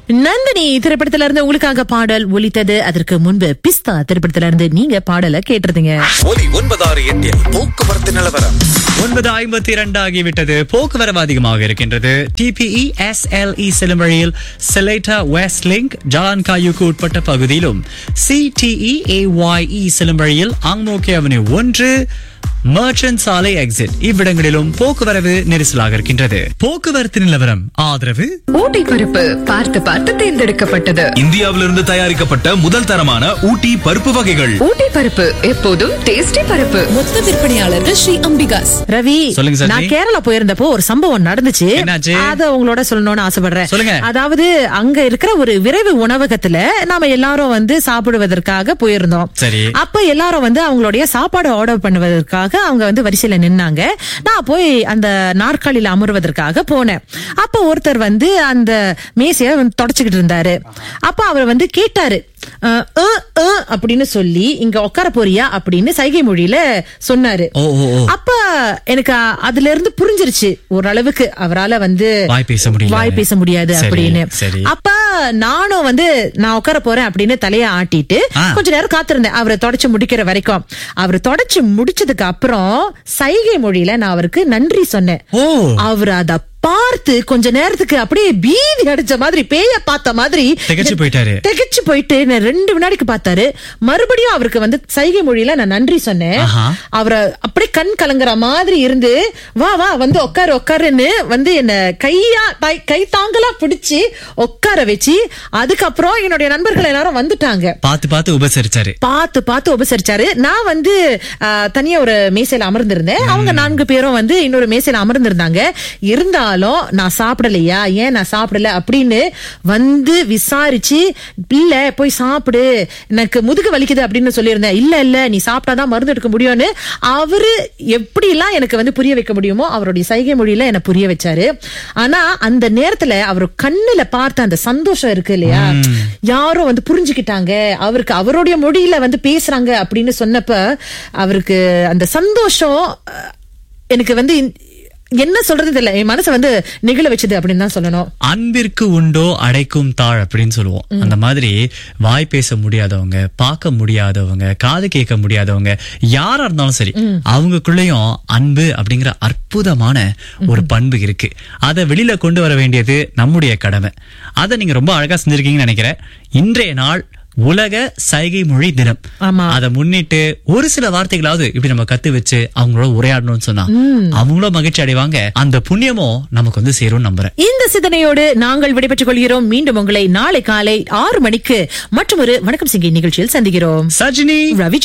நந்தினி திரைப்படத்துல இருந்து உங்களுக்காக பாடல் ஒலித்தது அதற்கு முன்பு பிஸ்தா திரைப்படத்துல இருந்து நீங்க பாடலை கேட்டிருந்தீங்க ஒலி ஒன்பதாறு எட்டில் போக்குவரத்து நிலவரம் ஒன்பது ஐம்பத்தி இரண்டு ஆகிவிட்டது போக்குவரவு அதிகமாக இருக்கின்றது டிபிஇ எஸ்எல்இ செல்லும் வழியில் செலேட்டா வெஸ்ட் லிங்க் ஜாலான் காயுக்கு உட்பட்ட பகுதியிலும் சிடிஇ ஏஒய்இ செல்லும் வழியில் ஆங்மோக்கே அவனி ஒன்று மர்ச்சன்ட் சாலை எக்ஸிட் இவ்விடங்களிலும் போக்குவரவு நெரிசலாக இருக்கின்றது போக்குவரத்து நிலவரம் ஆதரவு ஊட்டி பருப்பு பார்த்து பார்த்து தேர்ந்தெடுக்கப்பட்டது இந்தியாவிலிருந்து தயாரிக்கப்பட்ட முதல் தரமான ஊட்டி பருப்பு வகைகள் ஊட்டி பருப்பு எப்போதும் டேஸ்டி பருப்பு மொத்த விற்பனையாளர்கள் ஸ்ரீ அம்பிகாஸ் ரவி சொல்லுங்க சஜினி. நான் கேரளா போயிருந்தப்போ ஒரு சம்பவம் நடந்துச்சு என்னாச்சு? அத உங்களோட சொல்லணும்னு ஆசைப்படுறேன் சொல்லுங்க. அதாவது அங்க இருக்கிற ஒரு விரைவு உணவகத்துல நாம எல்லாரும் வந்து சாப்பிடுவதற்காக போயிருந்தோம் சரி. அப்ப எல்லாரும் வந்து அவங்களுடைய சாப்பாடு ஆர்டர் பண்ணுவதற்காக அவங்க வந்து வரிசையில நின்னாங்க நான் போய் அந்த நாற்காலியில அமர்வதற்காக போனேன் அப்ப ஒருத்தர் வந்து அந்த மேசைய வந்து தொடச்சுக்கிட்டு இருந்தாரு அப்ப அவர் வந்து கேட்டாரு அஹ், அஹ், அஹ் அப்படின்னு சொல்லி இங்க உட்கார போறியா அப்படின்னு சைகை மொழியில சொன்னாரு ஓ, ஓ, ஓ. அப்ப எனக்கு அ- அதுல இருந்து புரிஞ்சிருச்சு ஓரளவுக்கு அவரால வந்து வாய் பேச முடியல. வாய் பேச முடியாது சரி, அப்படின்னு சரி. அப்ப நானும் வந்து நான் உட்கார போறேன் அப்படின்னு தலைய ஆட்டிட்டு ஆ. கொஞ்ச நேரம் காத்திருந்தேன் அவரை தொடச்சு முடிக்கிற வரைக்கும் அவர் தொடச்சு முடிச்சதுக்கு அப்புறம் சைகை மொழியில நான் அவருக்கு நன்றி சொன்னேன் ஓ. அவர் அத பார்த்து கொஞ்ச நேரத்துக்கு அப்படியே பீதி அடிச்ச மாதிரி பேய பார்த்த மாதிரி திகைச்சு போயிட்டாரு. திகைச்சு போயிட்டு நான் ரெண்டு வினாடிக்கு பார்த்தாரு மறுபடியும் அவருக்கு வந்து சைகை மொழியில நான் நன்றி சொன்னேன் ஆஹா. அவரை அப்படியே கண் கலங்குற மாதிரி இருந்து வா வா வந்து உட்காரு உட்காருன்னு வந்து என்ன கையா தை- கை தாங்கலா பிடிச்சு உட்கார வச்சு அதுக்கப்புறம் என்னுடைய நண்பர்கள் எல்லாரும் வந்துட்டாங்க பார்த்து பார்த்து உபசரிச்சாரு பார்த்து பார்த்து உபசரிச்சாரு நான் வந்து ஆ, தனியா ஒரு மேசையில அமர்ந்திருந்தேன் அவங்க நான்கு பேரும் வந்து இன்னொரு மேசையில அமர்ந்திருந்தாங்க இருந்தாலும் நான் சாப்பிடலையா ஏன் நான் சாப்பிடல அப்படின்னு வந்து விசாரிச்சு இல்ல போய் சாப்பிடு எனக்கு முதுகு வலிக்குது அப்படின்னு சொல்லியிருந்தேன் இல்ல இல்ல நீ சாப்பிட்டாதான் மருந்து எடுக்க முடியும்னு அவரு எப்படி எல்லாம் எனக்கு வந்து புரிய வைக்க முடியுமோ அவருடைய சைகை மொழியில என்ன புரிய வச்சாரு ஆனா அந்த நேரத்துல அவர் கண்ணுல பார்த்த அந்த சந்தோஷம் இருக்கு இல்லையா யாரோ வந்து புரிஞ்சுக்கிட்டாங்க அவருக்கு அவருடைய மொழியில வந்து பேசுறாங்க அப்படின்னு சொன்னப்ப அவருக்கு அந்த சந்தோஷம் அஹ், எனக்கு வந்து இந்த- என்ன சொல்றது தெரியல என் மனசை வந்து நிகழ வச்சது அப்படின்னு தான் சொல்லணும் அன்பிற்கு உண்டோ அடைக்கும் தாழ் அப்படின்னு சொல்லுவோம் அந்த மாதிரி வாய் பேச முடியாதவங்க பார்க்க முடியாதவங்க காது கேட்க முடியாதவங்க யாரா இருந்தாலும் சரி அவங்களுக்குள்ளயும் அன்பு அப்படிங்கிற அற்புதமான ஒரு பண்பு இருக்கு அதை வெளியில கொண்டு வர வேண்டியது நம்முடைய கடமை அதை நீங்க ரொம்ப அழகா செஞ்சிருக்கீங்கன்னு நினைக்கிறேன் இன்றைய நாள் உலக சைகை மொழி தினம் ஆமா. அதை முன்னிட்டு ஒரு சில வார்த்தைகளாவது இப்படி நம்ம கத்து வச்சு அவங்களோட உரையாடணும்னு சொன்னா அவங்களும் மகிழ்ச்சி அடைவாங்க அந்த புண்ணியமும் நமக்கு வந்து சேரும் நம்புறேன் இந்த சிந்தனையோடு நாங்கள் விடைபெற்றுக் கொள்கிறோம் மீண்டும் உங்களை நாளை காலை ஆறு மணிக்கு மற்றும் ஒரு வணக்கம் சிங்கி நிகழ்ச்சியில் சந்திக்கிறோம் சஜினி ரவி